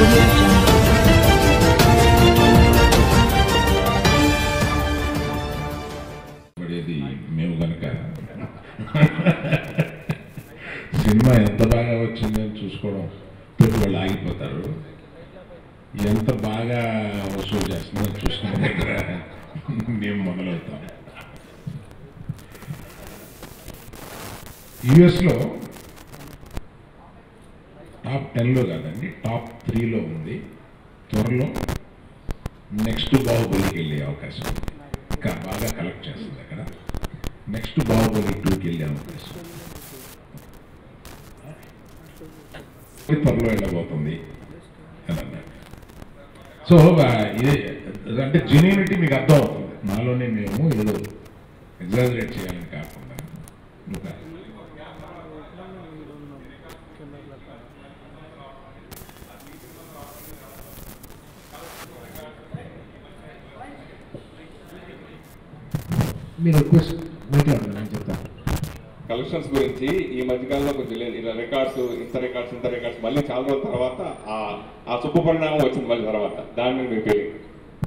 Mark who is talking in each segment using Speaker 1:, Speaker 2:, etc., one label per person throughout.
Speaker 1: audio jungle.
Speaker 2: పడేది మేము కనుక సినిమా ఎంత బాగా వచ్చిందని చూసుకోవడం పెట్టి వాళ్ళు ఆగిపోతారు ఎంత బాగా వసూలు చేస్తుందని చూసుకునే దగ్గర మేము మొదలవుతాం యుఎస్లో టాప్ టెన్లో కాదండి టాప్ త్రీలో ఉంది త్వరలో నెక్స్ట్ బాహుబలికి వెళ్ళే అవకాశం ఉంది ఇంకా బాగా కలెక్ట్ చేస్తుంది అక్కడ నెక్స్ట్ బాహుబలి టూకి వెళ్ళే అవకాశం ఉంది. త్వరలో వెళ్ళబోతుంది అని అన్నారు సో ఆ, ఇది అంటే జెన్యూనిటీ మీకు అర్థం అవుతుంది నాలోనే మేము ఏదో ఎగ్జాజరేట్ చేయాలని కాకుండా ఇంకా
Speaker 3: మీ రిక్వెస్ట్ మాట్లాడదు నేను చెప్తాను
Speaker 4: కలెక్షన్స్ గురించి ఈ మధ్యకాలంలో కొంచెం లేదు ఇలా రికార్డ్స్ ఇంత రికార్డ్స్ ఇంత రికార్డ్స్ మళ్ళీ చాలా రోజుల తర్వాత ఆ ఆ శుభ పరిణామం వచ్చింది మళ్ళీ తర్వాత దాని మీద మీ ఫీలింగ్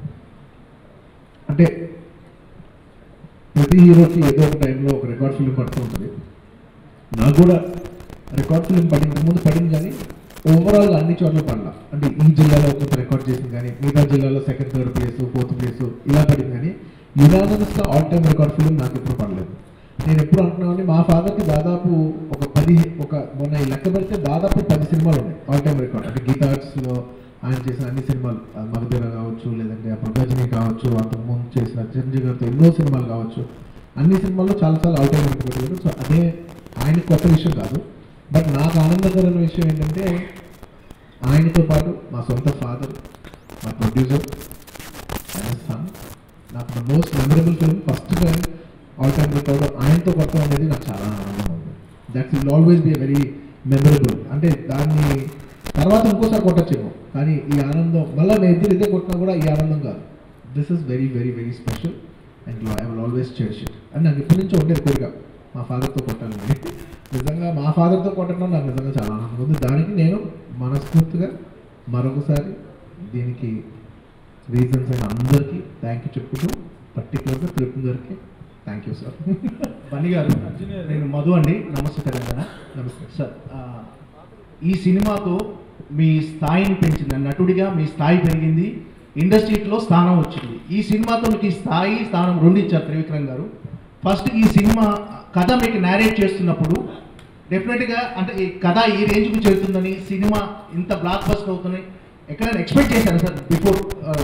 Speaker 3: అంటే ప్రతి హీరోకి ఏదో ఒక టైంలో ఒక రికార్డ్ ఫిల్మ్ పడుతూ ఉంటుంది నాకు కూడా రికార్డ్ ఫిల్మ్ పడిన ముందు పడింది కానీ ఓవరాల్గా అన్ని చోట్ల పడలా అంటే ఈ జిల్లాలో ఒక రికార్డ్ చేసింది కానీ మిగతా జిల్లాలో second third place fourth place ఇలా పడింది కానీ యునానమస్గా ఆల్ టైమ్ రికార్డ్ ఫిల్మ్ నాకు ఎప్పుడు పడలేదు నేను ఎప్పుడు అంటున్నాను మా ఫాదర్కి దాదాపు ఒక పది ఒక మొన్న ఈ లెక్క పెడితే దాదాపు పది సినిమాలు ఉన్నాయి ఆల్ టైమ్ రికార్డ్ అంటే గీతా ఆర్ట్స్లో ఆయన చేసిన అన్ని సినిమాలు ఆ మగధీర కావచ్చు లేదంటే అప్పుడు గజని కావచ్చు అంతకు ముందు చేసిన చిరంజీవి గారితో ఎన్నో సినిమాలు కావచ్చు అన్ని సినిమాల్లో చాలా చాలా అవుట్ అయిన రికార్డు సో అదే ఆయన కొత్త విషయం కాదు బట్ నాకు ఆనందకరమైన విషయం ఏంటంటే ఆయనతో పాటు మా సొంత ఫాదర్ మా ప్రొడ్యూసర్ ఆయన సన్ నాకు the most memorable film first time all time record ఆయనతో కొత్త అనేది నాకు చాలా ఆనందంగా ఉంది that's will always be very memorable అంటే దాన్ని తర్వాత ఇంకోసారి కొట్టచ్చేమో కానీ ఈ ఆనందం మళ్ళీ మేము ఇద్దరు ఇదే కొట్టినా కూడా ఈ ఆనందం కాదు this is very very very special and I will always cherish it and నాకు ఇప్పటి నుంచి ఉండేది కోరిక మా ఫాదర్తో కొట్టాలని నిజంగా మా ఫాదర్తో కొట్టడం నాకు నిజంగా చాలా ఆనందంగా ఉంది దానికి నేను మనస్ఫూర్తిగా మరొకసారి దీనికి రీజన్స్ అయిన అందరికీ థ్యాంక్ యూ చెప్పుకుంటూ పర్టికులర్గా తిరుపతి గారికి థ్యాంక్ యూ సార్
Speaker 5: బన్నీ గారు నేను మధు అండి నమస్తే తెలంగాణ
Speaker 3: నమస్తే
Speaker 5: సార్ ఆ, ఈ సినిమాతో మీ స్థాయిని పెంచింది నటుడిగా మీ స్థాయి పెరిగింది ఇండస్ట్రీలో స్థానం వచ్చింది ఈ సినిమాతో మీకు ఈ స్థాయి స్థానం రెండు ఇచ్చారు త్రివిక్రమ్ గారు ఫస్ట్ ఈ సినిమా కథ మీకు నేరేట్ చేస్తున్నప్పుడు డెఫినెట్గా అంటే ఈ కథ ఈ రేంజ్కి చేరుతుందని సినిమా ఇంత బ్లాక్ బస్టర్ అవుతుంది ఎక్కడైనా ఎక్స్పెక్ట్ చేశారు సార్ బిఫోర్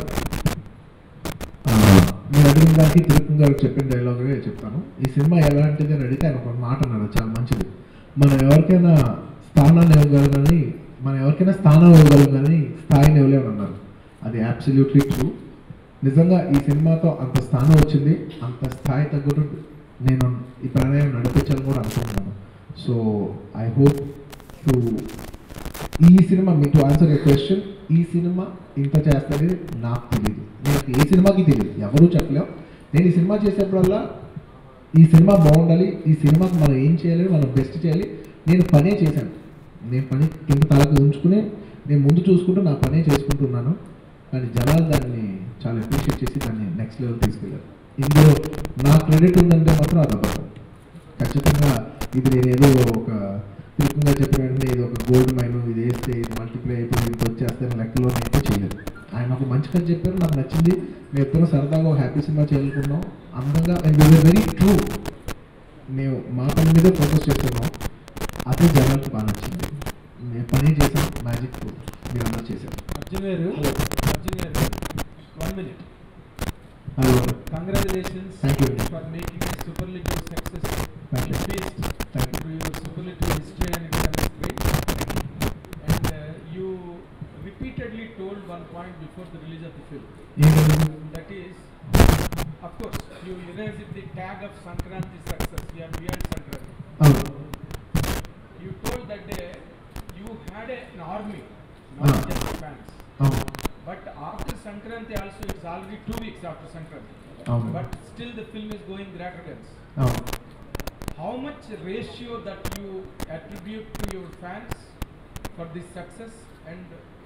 Speaker 3: ఆ, మీరు అడిగిన దానికి తిరుపతి గారు చెప్పిన డైలాగే చెప్తాను ఈ సినిమా ఎలాంటిది అని అడిగితే ఆయన ఒక మాట అన్నాడు చాలా మంచిది మనం ఎవరికైనా స్థానాన్ని ఇవ్వగలం కానీ మనం ఎవరికైనా స్థానం ఇవ్వగలం కానీ స్థాయిని ఇవ్వలేము అన్నారు అది అబ్సల్యూట్లీ ట్రూ నిజంగా ఈ సినిమాతో అంత స్థానం వచ్చింది అంత స్థాయి తగ్గట్టు నేను ఈ ప్రణయం నడిపించాలని కూడా అనుకుంటున్నాను సో ఐ హోప్ టు ఈ సినిమా మీ టు ఆన్సర్ యర్ క్వశ్చన్ ఈ సినిమా ఇంత చేస్తుంది నాకు తెలియదు నాకు ఏ సినిమాకి తెలియదు ఎవరూ చెప్పలేం నేను ఈ సినిమా చేసేప్పుడల్లా ఈ సినిమా బాగుండాలి ఈ సినిమాకి మనం ఏం చేయాలి మనం బెస్ట్ చేయాలి నేను పనే చేశాను నేను పని కింద తలకు ఉంచుకుని నేను ముందు చూసుకుంటూ నా పనే చేసుకుంటున్నాను కానీ జనాలు దాన్ని చాలా అప్రిషియేట్ చేసి దాన్ని నెక్స్ట్ లెవెల్ తీసుకెళ్ళారు ఇందులో నా క్రెడిట్ ఉందంటే మాత్రం అది అబద్ధం ఖచ్చితంగా ఇది నేను ఏదో ఒక తిరుపతిగా చెప్పిన వెంటనే ఇది ఒక గోల్డ్ మైన్ ఇది వేస్తే ఇది మల్టిప్లై అయిపోయి ఇది వచ్చేస్తే లెక్కలో అయితే చేయలేదు ఆయన ఒక మంచి కథ చెప్పారు నాకు నచ్చింది మేము ఎప్పుడో సరదాగా ఒక హ్యాపీ సినిమా చేయాలనుకున్నాం అందంగా అండ్ వీఆర్ వెరీ ట్రూ మేము మా పని మీద ఫోకస్ చేస్తున్నాం అదే జనాలకు బాగా నచ్చింది మేము పని చేసాం మ్యాజిక్ మీరు అందరూ చేశారు
Speaker 6: Arjun garu Arjun garu one minute
Speaker 3: hello
Speaker 6: congratulations
Speaker 3: Thank you.
Speaker 6: For making a superlative success
Speaker 3: Thank you.
Speaker 6: Feast
Speaker 3: Thank you.
Speaker 6: To your superlative history and economic and you repeatedly told one point before the release of the film
Speaker 3: ఏంటంటే
Speaker 6: that is of course you unite with the tag of Sankranti success you're beyond Sankranti
Speaker 3: అవును
Speaker 6: You told that day you had a, an army, not
Speaker 3: Ah.
Speaker 6: just fans.
Speaker 3: అవును
Speaker 6: But after Sankranti also, it's already two weeks after Sankranti.
Speaker 3: అవును
Speaker 6: But still the film is going greater guns.
Speaker 3: అవును
Speaker 6: How much ratio that you attribute to your fans for this success and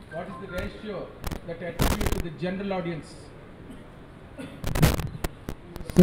Speaker 6: what is the ratio that attribute to the general audience?
Speaker 3: So,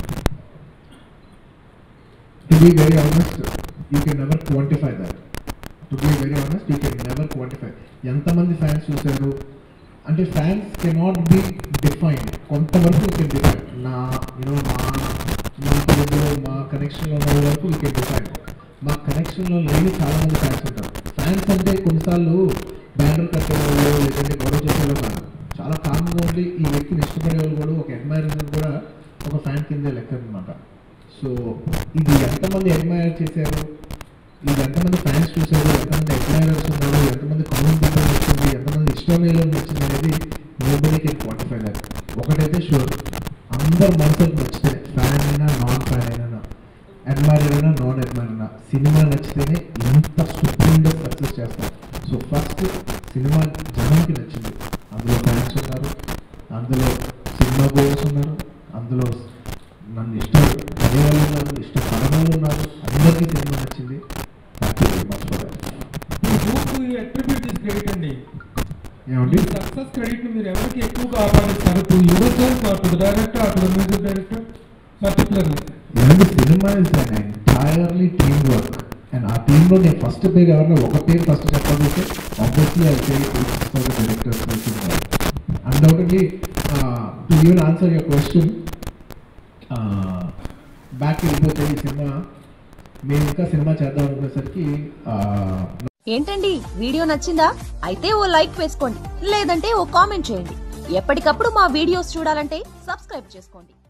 Speaker 3: to be very honest, you can never quantify that. To be very honest, you can never quantify. ఎంతమంది fans చూశారు అంటే fans cannot be define కొంతవరకు you can define నా you know మా మా తెలుగులో మా కనెక్షన్లో ఉన్న వరకు యూ కెన్ డిఫైన్ మా కనెక్షన్లో లేని చాలా మంది ఫ్యాన్స్ ఉంటారు ఫ్యాన్స్ అంటే కొన్నిసార్లు బ్యానర్ కట్టేవాళ్ళు లేదంటే గొడవ చేసేవాళ్ళు కాదు చాలా కామ్గా ఉండి ఈ వ్యక్తిని ఇష్టపడే వాళ్ళు కూడా ఒక అడ్మైరర్ కూడా ఒక ఫ్యాన్ కిందే లెక్క అనమాట సో ఇది ఎంతమంది అడ్మైర్ చేశారు ఇది ఎంతమంది ఫ్యాన్స్ చూశారు ఎంతమంది అడ్మైరర్స్ ఉన్నారు ఎంతమంది కామన్ పీపుల్ వచ్చింది ఎంతమంది ఇష్టం లేని వచ్చింది అనేది నోబడి కెన్ క్వాంటిఫై దాట్ ఒకటైతే షూర్ అందరు మనసులకు నచ్చితే ఫ్యాన్ అయినా నాన్ ఫ్యాన్ అయినా అడ్మైరర్ అయినా నాన్ అడ్మైర్ అయినా సినిమా నచ్చితేనే ఇంత సుప్రీంగా సక్సెస్ చేస్తారు సో ఫస్ట్ సినిమా జనానికి నచ్చింది అందులో ఫ్యాన్స్ ఉన్నారు అందులో సినిమా గోవర్స్ ఉన్నారు అందులో నన్ను ఇష్టం పడేవాళ్ళు ఉన్నారు ఇష్టపడని వాళ్ళు ఉన్నారు అందరికీ సినిమా నచ్చింది thank you very much for
Speaker 6: To whom do you attribute this credit అండి
Speaker 3: ఏమండి
Speaker 6: ఈ సక్సెస్ క్రెడిట్ మీరు ఎవరికి ఎక్కువగా ఆపాదిస్తారు to yourself or to the director or to the music director particularly
Speaker 3: ఏమండి cinema is an entirely team work and ఆ టీంలో నేను ఫస్ట్ పేరు ఎవరైనా ఒక పేరు ఫస్ట్ చెప్పాలంటే obviously I pay for the directors undoubtedly to even answer your question back వెళ్ళిపోతే ఈ సినిమా మేము ఇంకా సినిమా చేద్దాం అనుకునేసరికి ఆ,
Speaker 1: ఏంటండి వీడియో నచ్చిందా అయితే ఓ లైక్ వేసుకోండి లేదంటే ఓ కామెంట్ చేయండి ఎప్పటికప్పుడు మా వీడియోస్ చూడాలంటే సబ్స్క్రైబ్ చేసుకోండి